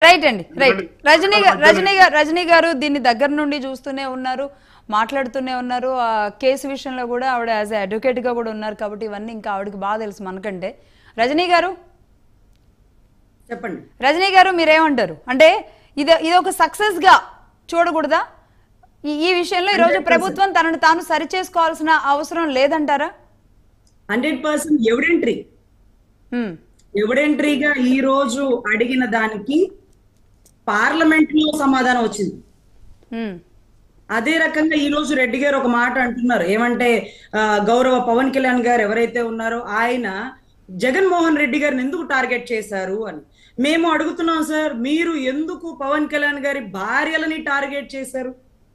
Right అండి right Rajani గా- రజనీ గారు రజనీ గారు దీన్ని దగ్గర నుండి చూస్తూనే ఉన్నారు మాట్లాడుతూనే ఉన్నారు ఆ కేసు విషయంలో కూడా ఆవిడ యాజ్ అడ్వకేట్ గా కూడా ఉన్నారు కాబట్టి ఇవన్నీ ఇంకా ఆవిడకి బాగా తెలుసు మనకంటే రజనీ గారు చెప్పండి రజనీ గారు మీరేమంటారు అంటే ఇది ఇది ఒక సక్సెస్ గా చూడకూడదా ఈ ఈ విషయంలో ఈరోజు ప్రభుత్వం తనను తాను సరిచేసుకోవాల్సిన అవసరం లేదంటారా హండ్రెడ్ పర్సెంట్ ఎవిడెంట్రీ ఉమ్, ఎవిడెంట్రీగా ఈ రోజు అడిగిన దానికి పార్లమెంట్ లో సమాధానం వచ్చింది ఉమ్, అదే రకంగా ఈ రోజు రెడ్డి గారు ఒక మాట అంటున్నారు ఏమంటే ఆ, గౌరవ పవన్ కళ్యాణ్ గారు ఎవరైతే ఉన్నారో ఆయన జగన్మోహన్ రెడ్డి గారిని ఎందుకు టార్గెట్ చేశారు అని మేము అడుగుతున్నాం సార్ మీరు ఎందుకు పవన్ కళ్యాణ్ గారి భార్యలని టార్గెట్ చేశారు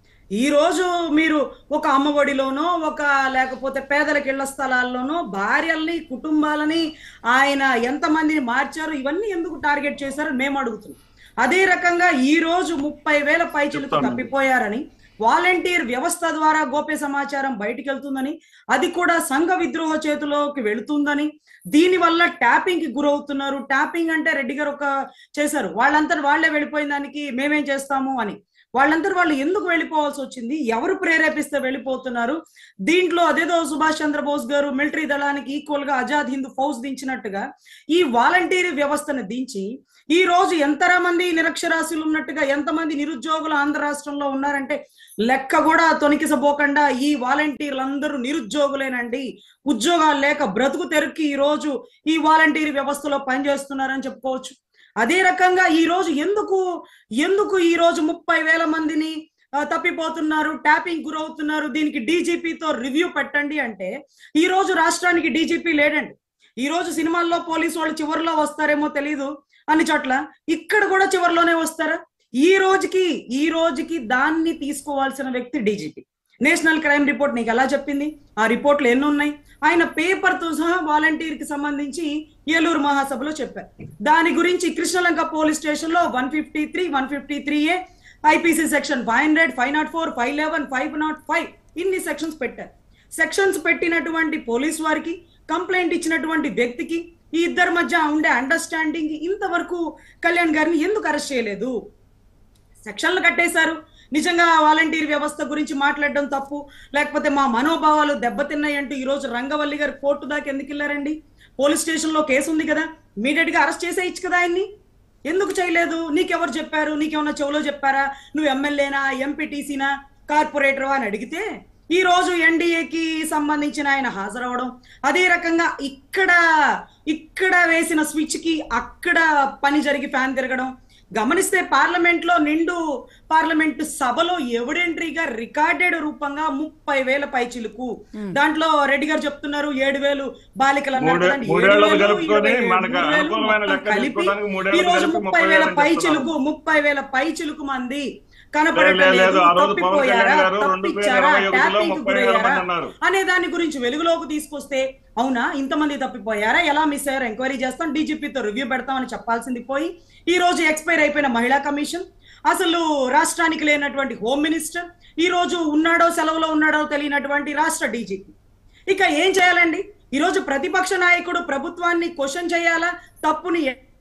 ఈ రోజు మీరు ఒక అమ్మఒడిలోనో ఒక లేకపోతే పేదలకు ఇళ్ల స్థలాల్లోనో భార్యల్ని కుటుంబాలని ఆయన ఎంతమందిని మార్చారు ఇవన్నీ ఎందుకు టార్గెట్ చేశారు మేము అడుగుతున్నాం అదే రకంగా ఈ రోజు ముప్పై వేల పైచిలకు తప్పిపోయారని వాలంటీర్ వ్యవస్థ ద్వారా గోప్య సమాచారం బయటికి వెళ్తుందని అది కూడా సంఘ విద్రోహ చేతిలోకి వెళుతుందని దీని వల్ల ట్యాపింగ్ కి గురవుతున్నారు ట్యాపింగ్ అంటే రెడ్డి గారు ఒక చేశారు వాళ్ళంతా వాళ్ళే వెళ్ళిపోయిన దానికి మేమేం చేస్తాము అని వాళ్ళందరూ వాళ్ళు ఎందుకు వెళ్ళిపోవాల్సి వచ్చింది ఎవరు ప్రేరేపిస్తే వెళ్ళిపోతున్నారు దీంట్లో అదేదో సుభాష్ చంద్రబోస్ గారు మిలిటరీ దళానికి ఈక్వల్ గా ఆజాద్ హింద్ ఫౌజ్ దించినట్టుగా ఈ వాలంటీర్ వ్యవస్థను దించి ఈ రోజు ఎంతరా మంది నిరక్షరాస్యులు ఉన్నట్టుగా ఎంతమంది నిరుద్యోగులు ఆంధ్ర రాష్ట్రంలో ఉన్నారంటే లెక్క కూడా తొనికిసపోకుండా ఈ వాలంటీర్లందరూ నిరుద్యోగులేనండి ఉద్యోగాలు లేక బ్రతుకు తెరుక్కి ఈ రోజు ఈ వాలంటీర్ వ్యవస్థలో పనిచేస్తున్నారని చెప్పుకోవచ్చు అదే రకంగా ఈ రోజు ఎందుకు ఎందుకు ఈ రోజు ముప్పై వేల మందిని ఆ, తప్పిపోతున్నారు ట్యాపింగ్ గురవుతున్నారు దీనికి డీజీపీతో రివ్యూ పెట్టండి అంటే ఈ రోజు రాష్ట్రానికి డీజీపీ లేడండి ఈ రోజు సినిమాల్లో పోలీసు వాళ్ళు చివరిలో వస్తారేమో తెలీదు అన్ని చోట్ల ఇక్కడ కూడా చివరిలోనే వస్తారా ఈ రోజుకి ఈ రోజుకి దాన్ని తీసుకోవాల్సిన వ్యక్తి డీజీపీ నేషనల్ క్రైమ్ రిపోర్ట్ నీకు ఎలా చెప్పింది ఆ రిపోర్ట్లు ఎన్ని ఉన్నాయి ఆయన పేపర్ తో సహా వాలంటీర్ కి సంబంధించి ఏలూరు మహాసభలో చెప్పారు దాని గురించి కృష్ణలంక పోలీస్ స్టేషన్ లో one fifty three one fifty three A IPC section five hundred five naught four five eleven five naught five ఇన్ని సెక్షన్స్ పెట్టారు సెక్షన్స్ పెట్టినటువంటి పోలీస్ వారికి కంప్లైంట్ ఇచ్చినటువంటి వ్యక్తికి ఈ ఇద్దరి మధ్య ఉండే అండర్స్టాండింగ్ ఇంతవరకు కళ్యాణ్ గారిని ఎందుకు అరెస్ట్ చేయలేదు సెక్షన్లు కట్టేశారు నిజంగా వాలంటీర్ వ్యవస్థ గురించి మాట్లాడడం తప్పు లేకపోతే మా మనోభావాలు దెబ్బతిన్నాయి అంటూ ఈ రోజు రంగవల్లి గారు కోర్టు దాకా ఎందుకు వెళ్ళారండి పోలీస్ స్టేషన్ లో కేసు ఉంది కదా ఇమీడియట్ గా అరెస్ట్ చేసేయచ్చు కదా ఆయన్ని ఎందుకు చేయలేదు నీకెవరు చెప్పారు నీకేమన్నా చెవులో చెప్పారా నువ్వు ఎమ్మెల్యేనా ఎంపీటీసీనా కార్పొరేటరా అని అడిగితే ఈ రోజు ఎన్డీఏకి సంబంధించిన ఆయన హాజరవడం అదే రకంగా ఇక్కడ ఇక్కడ వేసిన స్విచ్ కి అక్కడ పని జరిగి ఫ్యాన్ తిరగడం గమనిస్తే పార్లమెంట్ లో నిండు పార్లమెంట్ సభలో ఎవిడెంట్రీగా రికార్డెడ్ రూపంగా ముప్పై వేల పైచిలుకు దాంట్లో రెడ్డి గారు చెప్తున్నారు ఏడు వేలు బాలికలు అన్నారు మూడే- కదండి. మూడేళ్లకు ఏడు వేలు, కలుపుకొని ఇరవై మనకు మూడు వేలు అనుకూలమైన మొత్తం లెక్క కలిపి తీసుకోవడానికి మూడేళ్లకు ఈ రోజు కలిపి ముప్పై ముప్పై వేల వేలు పైచిలుకు ముప్పై వేల పైచిలుకు మంది కనపడటం లేదు, లేదు ఆ రోజు పవన్ తప్పిపోయారా కళ్యాణ్ గారు రెండు వేల తప్పిచ్చారా ఇరవై ఒకటిలో ట్యాపింగ్ ముప్పై వేల గురయ్యారా మంది అన్నారు. అనే దాని గురించి వెలుగులోకి తీసుకొస్తే అవునా ఇంతమంది తప్పిపోయారా ఎలా మిస్ అయ్యారు ఎంక్వైరీ చేస్తాం డీజీపీతో రివ్యూ పెడతామని చెప్పాల్సింది పోయి ఈ రోజు ఎక్స్పైర్ అయిపోయిన మహిళా కమిషన్ అసలు రాష్ట్రానికి లేనటువంటి హోమ్ మినిస్టర్ ఈ రోజు ఉన్నాడో సెలవులో ఉన్నాడో తెలియనటువంటి రాష్ట్ర డీజీపీ ఇక ఏం చేయాలండి ఈ రోజు ప్రతిపక్ష నాయకుడు ప్రభుత్వాన్ని క్వశ్చన్ చేయాలా తప్పుని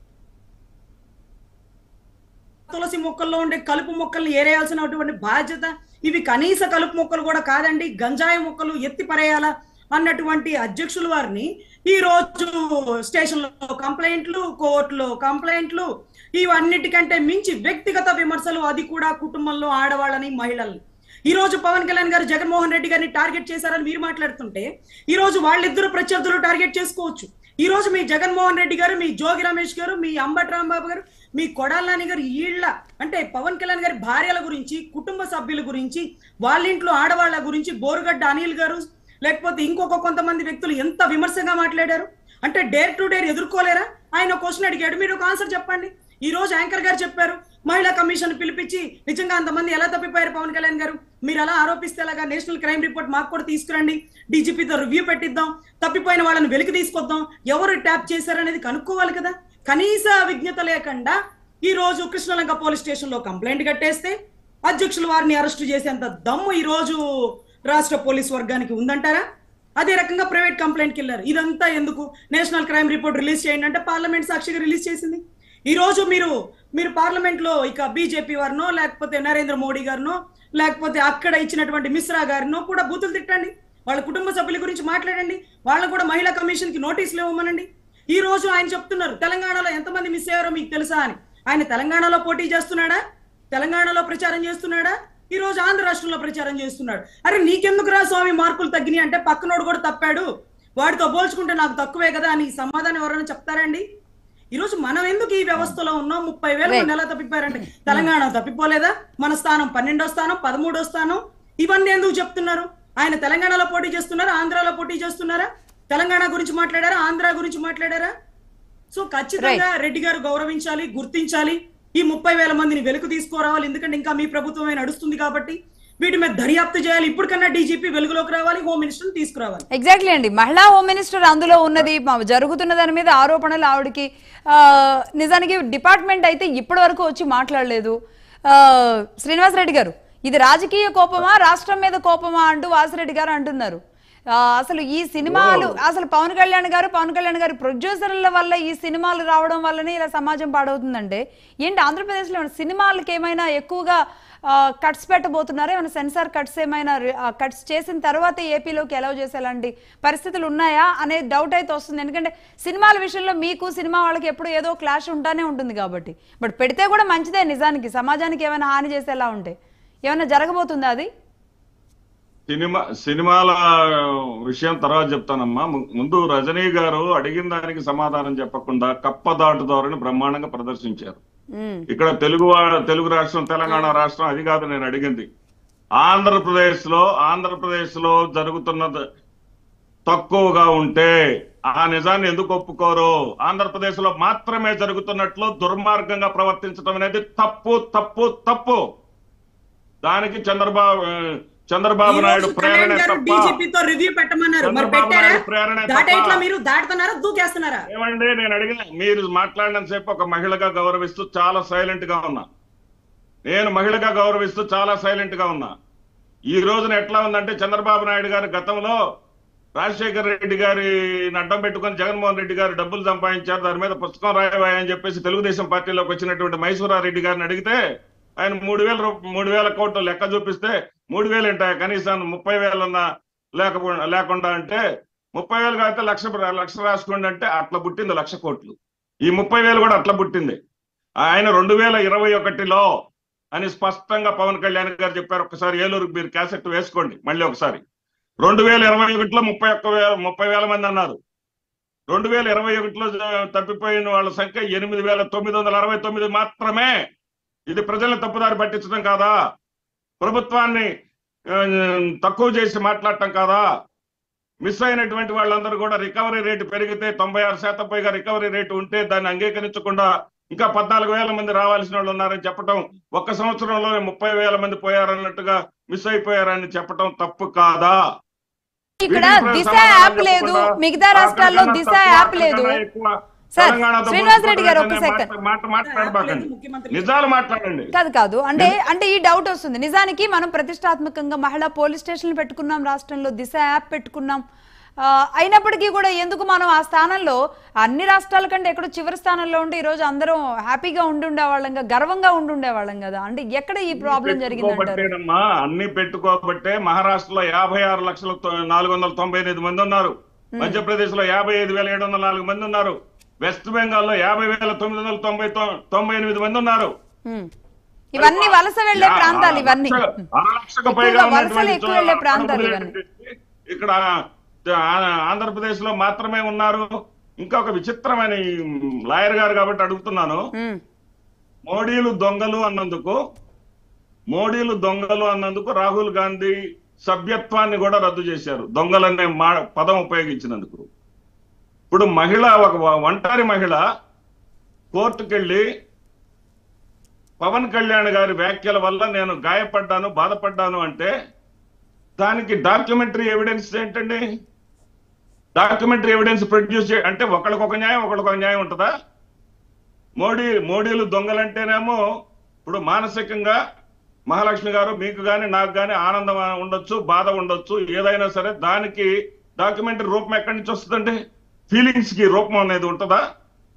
తులసి మొక్కల్లో ఉండే కలుపు మొక్కల్ని ఏరేయాల్సినటువంటి బాధ్యత ఇవి కనీస కలుపు మొక్కలు కూడా కాదండి గంజాయి మొక్కలు ఎత్తి పరేయాలా అన్నటువంటి అధ్యక్షుల వారిని ఈ రోజు స్టేషన్ లో కంప్లైంట్లు కోర్టులో కంప్లైంట్లు ఇవన్నిటికంటే మించి వ్యక్తిగత విమర్శలు అది కూడా కుటుంబంలో ఆడవాళ్ళని మహిళల్ని ఈ రోజు పవన్ కళ్యాణ్ గారు జగన్మోహన్ రెడ్డి గారిని టార్గెట్ చేశారని మీరు మాట్లాడుతుంటే ఈ రోజు వాళ్ళిద్దరు ప్రత్యర్థులు టార్గెట్ చేసుకోవచ్చు ఈ రోజు మీ జగన్మోహన్ రెడ్డి గారు మీ జోగి రమేష్ గారు మీ అంబటి రాంబాబు గారు మీ కొడాలని గారు ఈళ్ళ అంటే పవన్ కళ్యాణ్ గారి భార్యల గురించి కుటుంబ సభ్యుల గురించి వాళ్ళ ఇంట్లో ఆడవాళ్ళ గురించి బోరుగడ్డ అనిల్ గారు లేకపోతే ఇంకొక కొంతమంది వ్యక్తులు ఎంత విమర్శగా మాట్లాడారు అంటే డేర్ టు డేర్ ఎదుర్కోలేరా ఆయన క్వశ్చన్ అడిగాడు మీరు ఒక ఆన్సర్ చెప్పండి ఈ రోజు యాంకర్ గారు చెప్పారు మహిళా కమిషన్ పిలిపించి నిజంగా అంతమంది ఎలా తప్పిపోయారు పవన్ కళ్యాణ్ గారు మీరు అలా ఆరోపిస్తే అలాగా నేషనల్ క్రైమ్ రిపోర్ట్ మాకు కూడా తీసుకురండి డీజీపీతో రివ్యూ పెట్టిద్దాం తప్పిపోయిన వాళ్ళని వెలికి తీసుకొద్దాం ఎవరు ట్యాప్ చేశారనేది కనుక్కోవాలి కదా కనీస విజ్ఞత లేకుండా ఈ రోజు కృష్ణలంక పోలీస్ స్టేషన్ లో కంప్లైంట్ కట్టేస్తే అధ్యక్షులు వారిని అరెస్ట్ చేసేంత దమ్ము ఈ రోజు రాష్ట్ర పోలీస్ వర్గానికి ఉందంటారా అదే రకంగా ప్రైవేట్ కంప్లైంట్కి వెళ్ళారు ఇదంతా ఎందుకు నేషనల్ క్రైమ్ రిపోర్ట్ రిలీజ్ చేయండి అంటే పార్లమెంట్ సాక్షిగా రిలీజ్ చేసింది ఈ రోజు మీరు మీరు పార్లమెంట్ లో ఇక బీజేపీ వారినో లేకపోతే నరేంద్ర మోడీ గారినో లేకపోతే అక్కడ ఇచ్చినటువంటి మిశ్రా గారినో కూడా బూతులు తిట్టండి వాళ్ళ కుటుంబ సభ్యుల గురించి మాట్లాడండి వాళ్ళకు కూడా మహిళా కమిషన్ కి నోటీసులు ఇవ్వమనండి ఈ రోజు ఆయన చెప్తున్నారు తెలంగాణలో ఎంతమంది మిస్ అయ్యారో మీకు తెలుసా అని ఆయన తెలంగాణలో పోటీ చేస్తున్నాడా తెలంగాణలో ప్రచారం చేస్తున్నాడా ఈ రోజు ఆంధ్ర రాష్ట్రంలో ప్రచారం చేస్తున్నాడు అరే నీకెందుకు రా స్వామి మార్కులు తగ్గినాయి అంటే పక్కనోడు కూడా తప్పాడు వాడితో పోల్చుకుంటే నాకు తక్కువే కదా అని సమాధానం ఎవరైనా చెప్తారండి ఈ రోజు మనం ఎందుకు ఈ వ్యవస్థలో ఉన్నాం ముప్పై వేల Right. మంది ఎలా తప్పిపోయారంటే తెలంగాణ తప్పిపోలేదా మన స్థానం పన్నెండో స్థానం పదమూడో స్థానం ఇవన్నీ ఎందుకు చెప్తున్నారు ఆయన తెలంగాణలో పోటీ చేస్తున్నారా ఆంధ్రాలో పోటీ చేస్తున్నారా తెలంగాణ గురించి మాట్లాడారా ఆంధ్ర గురించి మాట్లాడారా సో ఖచ్చితంగా రెడ్డి గారు గౌరవించాలి గుర్తించాలి ఈ ముప్పై వేల మందిని వెలుగు తీసుకురావాలి ఎందుకంటే ఇంకా మీ ప్రభుత్వమే నడుస్తుంది కాబట్టి వీటి మీద దర్యాప్తు చేయాలి ఇప్పుడు కన్నా డీజీపీ వెలుగులోకి రావాలి హోమ్ మినిస్టర్ తీసుకురావాలి ఎగ్జాక్ట్లీ అండి మహిళా హోమ్ మినిస్టర్ అందులో ఉన్నది మా- జరుగుతున్న దాని మీద ఆరోపణలు ఆవిడకి ఆ, నిజానికి డిపార్ట్మెంట్ అయితే ఇప్పటి వరకు వచ్చి మాట్లాడలేదు ఆ, శ్రీనివాస్ రెడ్డి గారు ఇది రాజకీయ కోపమా రాష్ట్రం మీద కోపమా అంటూ వాసిరెడ్డి గారు అంటున్నారు ఆ, అసలు ఈ సినిమాలు అసలు పవన్ కళ్యాణ్ గారు పవన్ కళ్యాణ్ గారి ప్రొడ్యూసర్ల వల్ల ఈ సినిమాలు రావడం వల్లనే ఇలా సమాజం పాడవుతుందంటే ఏంటి ఆంధ్రప్రదేశ్లో ఏమైనా సినిమాలకి ఏమైనా ఎక్కువగా కట్స్ పెట్టబోతున్నారా ఏమైనా సెన్సార్ కట్స్ ఏమైనా కట్స్ చేసిన తర్వాత ఏపీలోకి అలౌ చేసేలాంటి పరిస్థితులు ఉన్నాయా అనే డౌట్ అయితే వస్తుంది ఎందుకంటే సినిమాల విషయంలో మీకు సినిమా వాళ్ళకి ఎప్పుడు ఏదో క్లాష్ ఉంటానే ఉంటుంది కాబట్టి బట్ పెడితే కూడా మంచిదే నిజానికి సమాజానికి ఏమైనా హాని చేసేలా ఉంటే ఏమైనా జరగబోతుందా అది సినిమా సినిమాల విషయం తర్వాత చెప్తానమ్మా ము- ముందు రజనీ గారు అడిగిన దానికి సమాధానం చెప్పకుండా కప్ప దాటు ధోరణి బ్రహ్మాండంగా ప్రదర్శించారు ఉమ్, ఇక్కడ తెలుగు వా- తెలుగు రాష్ట్రం తెలంగాణ రాష్ట్రం అది కాదు నేను అడిగింది ఆంధ్రప్రదేశ్ లో ఆంధ్రప్రదేశ్ లో జరుగుతున్నది తక్కువగా ఉంటే ఆ నిజాన్ని ఎందుకు ఒప్పుకోరు ఆంధ్రప్రదేశ్ లో మాత్రమే జరుగుతున్నట్లు దుర్మార్గంగా ప్రవర్తించడం అనేది తప్పు తప్పు తప్పు దానికి చంద్రబాబు చంద్రబాబు నాయుడు ప్రేరణ తప్ప డీజీపీతో రివ్యూ పెట్టమన్నారు మరి చంద్రబాబు పెట్టారా నాయుడు ప్రేరణ దాటే తప్ప. ఇట్లా మీరు దాటుతున్నారా దూకేస్తున్నారా ఏమండి నేను అడిగిన మీరు మాట్లాడినంత సేపు ఒక మహిళగా గౌరవిస్తూ చాలా సైలెంట్ గా ఉన్నా నేను మహిళగా గౌరవిస్తూ చాలా సైలెంట్ గా ఉన్నా ఈ రోజున ఎట్లా ఉందంటే చంద్రబాబు నాయుడు గారి గతంలో రాజశేఖర రెడ్డి గారి అడ్డం పెట్టుకొని జగన్మోహన్ రెడ్డి గారు డబ్బులు సంపాదించారు దాని మీద పుస్తకం రాయబాయ్ అని చెప్పేసి తెలుగుదేశం పార్టీలోకి వచ్చినటువంటి మైసూరారెడ్డి గారిని అడిగితే ఆయన మూడు వేల రూప- మూడు వేల కోట్లు లెక్క చూపిస్తే మూడు వేలు ఉంటాయి కనీసం ముప్పై వేలన్నా లేకపో లేకుండా అంటే ముప్పై వేలు కాకపోతే లక్ష లక్ష రాసుకోండి అంటే అట్లా పుట్టింది లక్ష కోట్లు ఈ ముప్పై వేలు కూడా అట్లా పుట్టింది ఆయన రెండు వేల ఇరవై ఒకటిలో అని స్పష్టంగా పవన్ కళ్యాణ్ గారు చెప్పారు ఒకసారి ఏలూరు మీరు క్యాసెట్ వేసుకోండి మళ్ళీ ఒకసారి రెండు వేల ఇరవై ఒకటిలో ముప్పై ఒక్క వేల ముప్పై వేల మంది అన్నారు రెండు వేల ఇరవై ఒకటిలో జ- తప్పిపోయిన వాళ్ళ సంఖ్య ఎనిమిది వేల తొమ్మిది వందల అరవై తొమ్మిది మాత్రమే ఇది ప్రజలను తప్పుదారి పట్టించడం కాదా ప్రభుత్వాన్ని ఆ, తక్కువ చేసి మాట్లాడటం కాదా మిస్ అయినటువంటి వాళ్ళందరూ కూడా రికవరీ రేటు పెరిగితే తొంభై ఆరు శాతం పైగా రికవరీ రేటు ఉంటే దాన్ని అంగీకరించకుండా ఇంకా పద్నాలుగు వేల మంది రావాల్సిన వాళ్ళు ఉన్నారని చెప్పటం ఒక్క సంవత్సరంలోనే ముప్పై వేల మంది పోయారన్నట్టుగా మిస్ అయిపోయారని చెప్పటం తప్పు కాదా ఇక్కడ వీటికి దిశ సమాధానం యాప్ లేదు చెప్పకుండా మిగతా రాష్ట్రాల్లో అక్కడికన్నా దిశ తక్కువ, యాప్ లేదు అక్కడికన్నా ఎక్కువ, సార్, తెలంగాణతో శ్రీనివాస్ రెడ్డి గారు, ఒక్క పోల్చుకుంటే సెకండ్. మాట మాట్లాడబాకండి ముఖ్యమంత్రి నిజాలు మాట్లాడండి కాదు కాదు అంటే అంటే ఈ డౌట్ వస్తుంది నిజానికి మనం ప్రతిష్టాత్మకంగా మహిళా పోలీస్ స్టేషన్లు పెట్టుకున్నాం రాష్ట్రంలో దిశ యాప్ పెట్టుకున్నాం ఆ, అయినప్పటికీ కూడా ఎందుకు మనం ఆ స్థానంలో అన్ని రాష్ట్రాల కంటే ఎక్కడో చివరి స్థానంలో ఉండి ఈ రోజు అందరం హ్యాపీగా ఉండుండేవాళ్ళం కదా గర్వంగా ఉండుండేవాళ్ళం కదా అంటే ఎక్కడ ఈ ప్రాబ్లం జరిగిందంటారు పెట్టుకోబట్టేనమ్మా అన్ని పెట్టుకోబట్టే మహారాష్ట్రలో యాభై ఆరు లక్షల తొ- నాలుగు వందల తొంభై ఎనిమిది మంది ఉన్నారు మధ్యప్రదేశ్ లో యాభై ఐదు వేల ఏడు వందల నాలుగు మంది ఉన్నారు వెస్ట్ బెంగాల్ లో యాభై వేల తొమ్మిది వందల తొంభై తొ- తొంభై ఎనిమిది మంది ఉన్నారు ఉమ్. ఇవన్నీ వలస వెళ్లే యా, ప్రాంతాలు ఇవన్నీ అర లక్ష- అర లక్షకు ఎక్కువగా పైగా వలసలు ఉన్నటువంటి ఎక్కువ వెళ్లే ప్రాంతాలు ఆంధ్రప్రదేశ్ ఇవన్నీ ఇక్కడ ఆ- ఆంధ్రప్రదేశ్ లో మాత్రమే ఉన్నారు ఇంకా ఒక విచిత్రమైన ఈ లాయర్ గారు కాబట్టి అడుగుతున్నాను ఉమ్. మోడీలు దొంగలు అన్నందుకు మోడీలు దొంగలు అన్నందుకు రాహుల్ గాంధీ సభ్యత్వాన్ని కూడా రద్దు చేశారు దొంగలనే మా పదం ఉపయోగించినందుకు ఇప్పుడు మహిళ ఒక వ- ఒంటరి మహిళ కోర్టుకెళ్ళి పవన్ కళ్యాణ్ గారి వ్యాఖ్యల వల్ల నేను గాయపడ్డాను బాధపడ్డాను అంటే దానికి డాక్యుమెంటరీ ఎవిడెన్స్ ఏంటండి డాక్యుమెంటరీ ఎవిడెన్స్ ప్రొడ్యూస్ చే అంటే ఒకళ్ళకొక న్యాయం ఒకళ్ళకొక న్యాయం ఉంటుందా మోడీ మోడీలు దొంగలంటేనేమో ఇప్పుడు మానసికంగా మహాలక్ష్మి గారు మీకు గాని నాకు గాని ఆనందం ఉండొచ్చు బాధ ఉండొచ్చు ఏదైనా సరే దానికి డాక్యుమెంటరీ రూపం ఎక్కడి నుంచి వస్తుందండి ఫీలింగ్స్ కి రూపం అనేది ఉంటుందా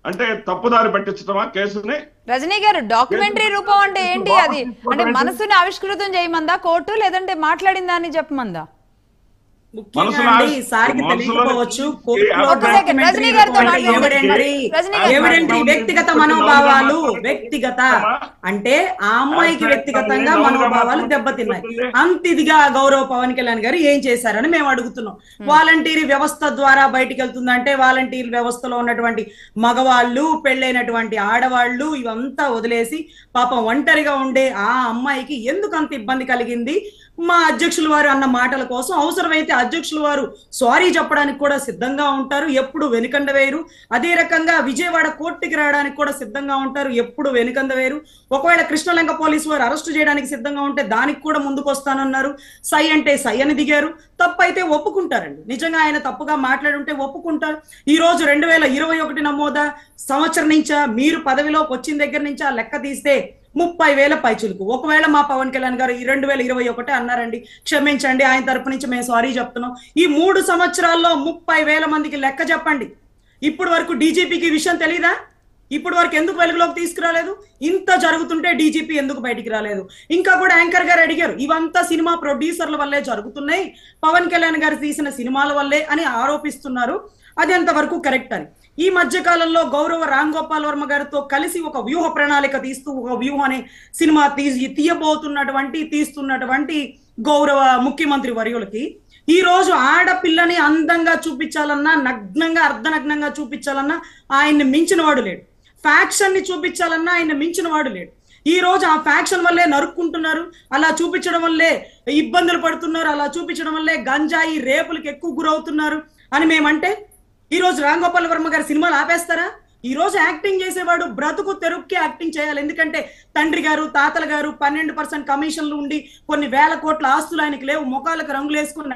అంటే తప్పుదారి పట్టించడమా కేసుని రజనీ గారు డాక్యుమెంటరీ రూపం అంటే ఏంటి అది అంటే మనసుని ఆవిష్కృతం చేయమందా కోర్టు లేదంటే మాట్లాడిందా అని చెప్పమందా ముఖ్యంగా మనసులో అండి, ఆశ- సార్కి మనసులో తెలియకపోవచ్చు ఈ కోర్టులో ఒక్క సెకండ్, రజనీ గారితో మాట్లాడండి. ఎవిడెంటరీ రజనీ గారు ఎవిడెంటరీ వ్యక్తిగత మనోభావాలు వ్యక్తిగత అంటే ఆ అమ్మాయికి వ్యక్తిగతంగా మనోభావాలు దెబ్బతిన్నాయి అంత ఇదిగా గౌరవ పవన్ కళ్యాణ్ గారు ఏం చేశారని మేము అడుగుతున్నాం వాలంటీర్ వ్యవస్థ ద్వారా బయటికి వెళ్తుందంటే వాలంటీర్ వ్యవస్థలో ఉన్నటువంటి మగవాళ్ళు పెళ్ళైనటువంటి ఆడవాళ్ళు ఇవంతా వదిలేసి పాపం ఒంటరిగా ఉండే ఆ అమ్మాయికి ఎందుకు అంత ఇబ్బంది కలిగింది మా అధ్యక్షుల వారు అన్న మాటల కోసం అవసరమైతే అధ్యక్షుల వారు సారీ చెప్పడానికి కూడా సిద్ధంగా ఉంటారు ఎప్పుడు వెనుకండ వేయరు అదే రకంగా విజయవాడ కోర్టుకి రావడానికి కూడా సిద్ధంగా ఉంటారు ఎప్పుడు వెనుకంద వేరు ఒకవేళ కృష్ణలంక పోలీసు వారు అరెస్ట్ చేయడానికి సిద్ధంగా ఉంటే దానికి కూడా ముందుకు వస్తానన్నారు సై అంటే సై అని దిగారు తప్పు అయితే ఒప్పుకుంటారండి నిజంగా ఆయన తప్పుగా మాట్లాడుంటే ఒప్పుకుంటారు ఈ రోజు రెండు వేల ఇరవై ఒకటి నమోదా సంవత్సరం నుంచా మీరు పదవిలోకి వచ్చిన దగ్గర నుంచి ఆ లెక్క తీస్తే ముప్పై వేల పైచులకు ఒకవేళ మా పవన్ కళ్యాణ్ గారు ఈ రెండు వేల ఇరవై ఒకటి అన్నారండి క్షమించండి ఆయన తరపు నుంచి మేము సారీ చెప్తున్నాం ఈ మూడు సంవత్సరాల్లో ముప్పై వేల మందికి లెక్క చెప్పండి ఇప్పుడు వరకు డీజీపీకి విషయం తెలీదా ఇప్పుడు వరకు ఎందుకు వెలుగులోకి తీసుకురాలేదు ఇంత జరుగుతుంటే డీజీపీ ఎందుకు బయటికి రాలేదు ఇంకా కూడా యాంకర్ గారు అడిగారు ఇవంతా సినిమా ప్రొడ్యూసర్ల వల్లే జరుగుతున్నాయి పవన్ కళ్యాణ్ గారు తీసిన సినిమాల వల్లే అని ఆరోపిస్తున్నారు అది ఎంతవరకు కరెక్ట్ అని ఈ మధ్య కాలంలో గౌరవ రామ్ గోపాల్ వర్మ గారితో కలిసి ఒక వ్యూహ ప్రణాళిక తీస్తూ ఒక వ్యూహం అనే సినిమా తీసి తీయబోతున్నటువంటి తీస్తున్నటువంటి గౌరవ ముఖ్యమంత్రి వర్యులకి ఈ రోజు ఆడపిల్లని అందంగా చూపించాలన్నా నగ్నంగా అర్ధనగ్నంగా చూపించాలన్నా ఆయన్ని మించిన వాడు లేడు ఫ్యాక్షన్ ని చూపించాలన్నా ఆయన మించిన వాడు లేడు ఈ రోజు ఆ ఫ్యాక్షన్ వల్లే నరుక్కుంటున్నారు అలా చూపించడం వల్లే ఇబ్బందులు పడుతున్నారు అలా చూపించడం వల్లే గంజాయి రేపులకు ఎక్కువ గురవుతున్నారు అని మేమంటే ఈ రోజు రామ్ గోపాల్ వర్మ గారి సినిమాలు ఆపేస్తారా ఈ రోజు యాక్టింగ్ చేసేవాడు బ్రతుకు తెరుక్కి యాక్టింగ్ చేయాలి ఎందుకంటే తండ్రి గారు తాతల గారు పన్నెండు పర్సెంట్ కమిషన్లు ఉండి కొన్ని వేల కోట్ల ఆస్తులు ఆయనకి లేవు ముఖాలకు రంగులు వేసుకున్న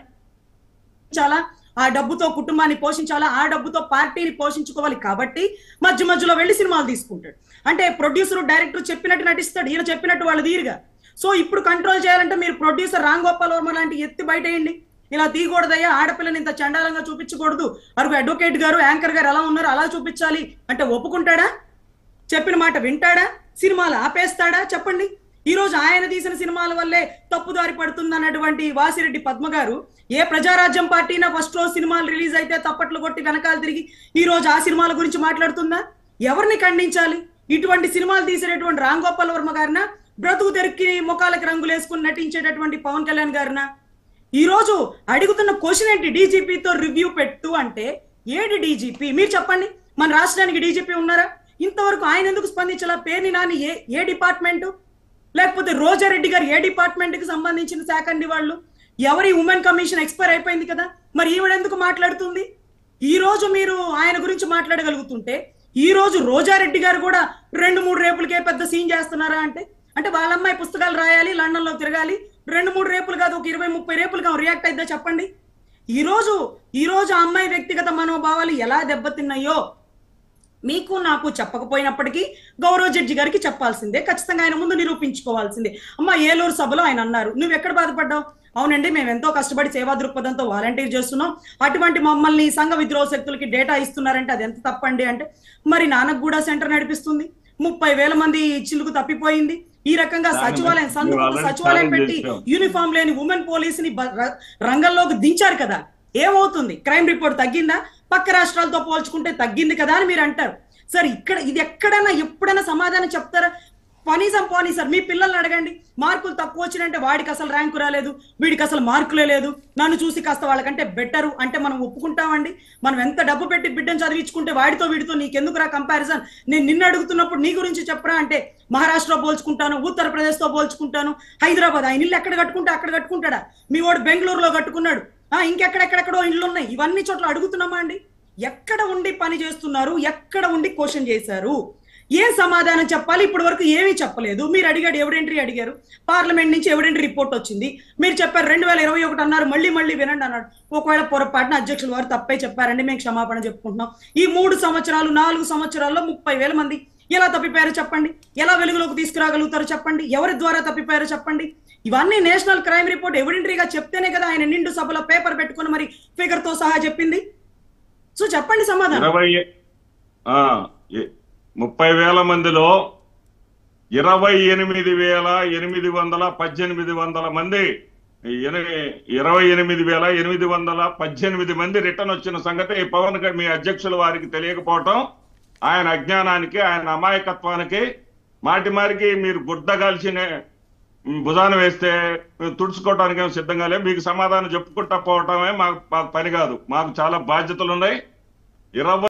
చాలా ఆ డబ్బుతో కుటుంబాన్ని పోషించాలా ఆ డబ్బుతో పార్టీని పోషించుకోవాలి కాబట్టి మధ్య మధ్యలో వెళ్ళి సినిమాలు తీసుకుంటాడు అంటే ప్రొడ్యూసర్ డైరెక్టర్ చెప్పినట్టు నటిస్తాడు ఈయన చెప్పినట్టు వాళ్ళు తీరుగా సో ఇప్పుడు కంట్రోల్ చేయాలంటే మీరు ప్రొడ్యూసర్ రామ్ గోపాల్ వర్మ లాంటి ఎత్తి బయటేయండి ఇలా తీయకూడదయ్యా ఆడపిల్లని ఇంత చండాలంగా చూపించకూడదు అరుగు అడ్వకేట్ గారు యాంకర్ గారు ఎలా ఉన్నారు అలా చూపించాలి అంటే ఒప్పుకుంటాడా చెప్పిన మాట వింటాడా సినిమాలు ఆపేస్తాడా చెప్పండి ఈ రోజు ఆయన తీసిన సినిమాల వల్లే తప్పుదారి పడుతుందన్నటువంటి వాసిరెడ్డి పద్మ గారు ఏ ప్రజారాజ్యం పార్టీనా ఫస్ట్ రోజు సినిమాలు రిలీజ్ అయితే తప్పట్లు కొట్టి వెనకాల తిరిగి ఈ రోజు ఆ సినిమాల గురించి మాట్లాడుతుందా ఎవరిని ఖండించాలి ఇటువంటి సినిమాలు తీసేటటువంటి రామ్ గోపాల్ వర్మ గారిన బ్రతుకు తెరికి ముఖాలకు రంగులు వేసుకుని నటించేటటువంటి పవన్ కళ్యాణ్ గారిన ఈ రోజు అడుగుతున్న క్వశ్చన్ ఏంటి డీజీపీతో రివ్యూ పెట్టు అంటే ఏడి డీజీపీ మీరు చెప్పండి మన రాష్ట్రానికి డీజీపీ ఉన్నారా ఇంతవరకు ఆయన ఎందుకు స్పందించాలా పేర్ని నాని ఏ ఏ డిపార్ట్మెంట్ లేకపోతే రోజారెడ్డి గారు ఏ డిపార్ట్మెంట్ కి సంబంధించిన శాఖ అండి వాళ్ళు ఎవరి ఉమెన్ కమిషన్ ఎక్స్పైర్ అయిపోయింది కదా మరి ఈవిడ ఎందుకు మాట్లాడుతుంది ఈ రోజు మీరు ఆయన గురించి మాట్లాడగలుగుతుంటే ఈ రోజు రోజారెడ్డి గారు కూడా రెండు మూడు రేపులకే పెద్ద సీన్ చేస్తున్నారా అంటే అంటే వాళ్ళ అమ్మాయి పుస్తకాలు రాయాలి లండన్ లో తిరగాలి రెండు మూడు రేపులు కాదు ఒక ఇరవై ముప్పై రేపులుగా రియాక్ట్ అయిద్దా చెప్పండి ఈ రోజు ఈ రోజు ఆ అమ్మాయి వ్యక్తిగత మనోభావాలు ఎలా దెబ్బతిన్నాయో మీకు నాకు చెప్పకపోయినప్పటికీ గౌరవ జడ్జి గారికి చెప్పాల్సిందే ఖచ్చితంగా ఆయన ముందు నిరూపించుకోవాల్సిందే అమ్మ ఏలూరు సభలో ఆయన అన్నారు నువ్వు ఎక్కడ బాధపడ్డావు అవునండి మేము ఎంతో కష్టపడి సేవా దృక్పథంతో వాలంటీర్ చేస్తున్నాం అటువంటి మమ్మల్ని సంఘ విద్రోహ శక్తులకి డేటా ఇస్తున్నారంటే అది ఎంత తప్పండి అంటే మరి నానక్ కూడా సెంటర్ నడిపిస్తుంది ముప్పై వేల మంది చిలుకు తప్పిపోయింది ఈ రకంగా సచివాలయం సందుకు already సచివాలయం ఛాలెంజ్ పెట్టి చేశాం. యూనిఫామ్ లేని ఉమెన్ పోలీస్ ని బ- ర- రంగంలోకి దించారు కదా ఏమవుతుంది క్రైమ్ రిపోర్ట్ తగ్గిందా పక్క రాష్ట్రాలతో పోల్చుకుంటే తగ్గింది కదా అని మీరు అంటారు సార్ ఇక్కడ ఇది ఎక్కడైనా ఎప్పుడైనా సమాధానం చెప్తారా కనీసం పోనీ సార్ మీ పిల్లల్ని అడగండి మార్కులు తక్కువ వచ్చినంటే వాడికి అసలు ర్యాంకు రాలేదు వీడికి అసలు మార్కులే లేదు నన్ను చూసి కాస్త వాళ్ళకంటే బెటరు అంటే మనం ఒప్పుకుంటామండి మనం ఎంత డబ్బు పెట్టి బిడ్డను చదివించుకుంటే వాడితో వీడితో నీకెందుకురా కంపారిజన్ నేను నిన్ను అడుగుతున్నప్పుడు నీ గురించి చెప్పరా అంటే మహారాష్ట్రలో పోల్చుకుంటాను ఉత్తరప్రదేశ్ తో పోల్చుకుంటాను హైదరాబాద్ ఆయన ఇల్లు ఎక్కడ కట్టుకుంటే అక్కడ కట్టుకుంటాడా మీ వాడు బెంగళూరులో కట్టుకున్నాడు ఆ ఇంకెక్కడెక్కడెక్కడో ఇల్లు ఉన్నాయి ఇవన్నీ చోట్ల అడుగుతున్నామా అండి ఎక్కడ ఉండి పని చేస్తున్నారు ఎక్కడ ఉండి క్వశ్చన్ చేశారు ఏం సమాధానం చెప్పాలి ఇప్పటి వరకు ఏమీ చెప్పలేదు మీరు అడిగాడు ఎవడెంట్రీ అడిగారు పార్లమెంట్ నుంచి ఎవడెంట్రీ రిపోర్ట్ వచ్చింది మీరు చెప్పారు రెండు వేల ఇరవై ఒకటి అన్నారు మళ్ళీ మళ్ళీ వినండి అన్నాడు ఒకవేళ పొరపాటున అధ్యక్షుల వారు తప్పే చెప్పారండి మేము క్షమాపణ చెప్పుకుంటున్నాం ఈ మూడు సంవత్సరాలు నాలుగు సంవత్సరాల్లో ముప్పై వేల మంది ఎలా తప్పిపోయారో చెప్పండి ఎలా వెలుగులోకి తీసుకురాగలుగుతారో చెప్పండి ఎవరి ద్వారా తప్పిపోయారో చెప్పండి ఇవన్నీ నేషనల్ క్రైమ్ రిపోర్ట్ ఎవిడెంటరీగా చెప్తేనే కదా ఆయన నిండు సభలో పేపర్ పెట్టుకుని మరి ఫిగర్ తో సహా చెప్పింది సో చెప్పండి సమాధానం ఇరవై ఆ, ఎ- ముప్పై వేల మందిలో ఇరవై ఎనిమిది వేల ఎనిమిది వందల పద్దెనిమిది వందల మంది ఎని- ఇరవై ఎనిమిది వేల ఎనిమిది వందల పద్దెనిమిది మంది రిటర్న్ వచ్చిన సంగతి ఈ పవన్ గా- మీ అధ్యక్షుల వారికి తెలియకపోవటం ఆయన అజ్ఞానానికి ఆయన అమాయకత్వానికి మాటి మారికి మీరు గుడ్డగాల్చిన భుజాన వేస్తే మేము తుడుచుకోవడానికి ఏం సిద్ధంగా లేవు మీకు సమాధానం చెప్పుకుంటా పోవటమే మాకు మాకు పని కాదు మాకు చాలా బాధ్యతలు ఉన్నాయి ఇరవై